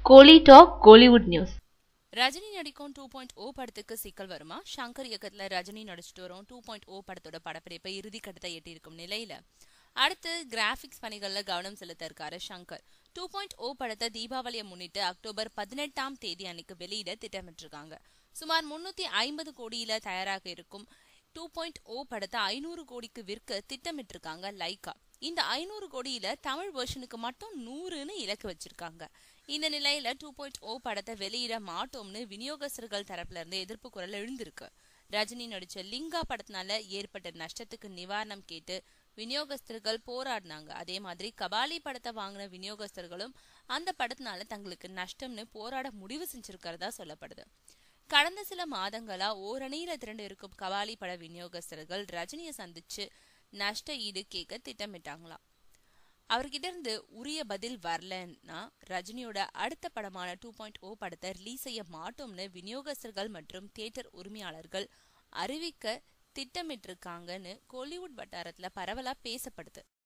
கோலி talk Kollywood news Rajini நடிக்கும் two point ஓ படத்துக்கு சிக்கல் வருமா சங்கர் இயக்கத்துல ரஜினி நடிச்சிட்டு வரும் டூ பாயிண்ட் ஓ படத்தோட படப்பிடிப்பை இறுதி கட்டத்தை எட்டியிருக்கும் நிலையில அடுத்து கிராபிக்ஸ் பணிகள்ல கவனம் செலுத்த இருக்காரு சங்கர் டூ பாயிண்ட் ஓ படத்தை தீபாவளியை முன்னிட்டு அக்டோபர் பதினெட்டாம் தேதி அன்னைக்கு வெளியிட திட்டமிட்டிருக்காங்க சுமார் முன்னூத்தி ஐம்பது கோடியில தயாராக இருக்கும் டூ பாயிண்ட் ஓ படத்தை ஐநூறு கோடிக்கு விற்க திட்டமிட்டிருக்காங்க லைகா இந்த ஐநூறு கோடியில தமிழ் வெர்ஷனுக்கு மட்டும் நூறுன்னு இலக்கு வச்சிருக்காங்க இந்த நிலையில டூ பாயிண்ட் ஓ படத்தை வெளியிட மாட்டோம்னு விநியோகஸ்தர்கள் தரப்புல இருந்து எதிர்ப்பு குரல் எழுந்திருக்கு ரஜினி நடிச்ச லிங்கா படத்தினால ஏற்பட்ட நஷ்டத்துக்கு நிவாரணம் கேட்டு விநியோகஸ்தர்கள் போராடினாங்க அதே மாதிரி கபாலி படத்தை வாங்கின விநியோகஸ்தர்களும் அந்த படத்தினால தங்களுக்கு நஷ்டம்னு போராட முடிவு செஞ்சிருக்கிறதா சொல்லப்படுது கடந்த சில மாதங்களா ஓரணியில திரண்டு இருக்கும் கபாலி பட விநியோகஸ்தர்கள் ரஜினியை சந்திச்சு நஷ்ட ஈடு கேட்க திட்டமிட்டாங்களாம் அவர்கிட்ட இருந்து உரிய பதில் வரலன்னா ரஜினியோட அடுத்த படமான டூ பாயிண்ட் ஓ படத்தை ரிலீஸ் செய்ய மாட்டோம்னு விநியோகஸ்தர்கள் மற்றும் தியேட்டர் உரிமையாளர்கள் அறிவிக்க திட்டமிட்டிருக்காங்கன்னு கோலிவுட் வட்டாரத்துல பரவலா பேசப்படுது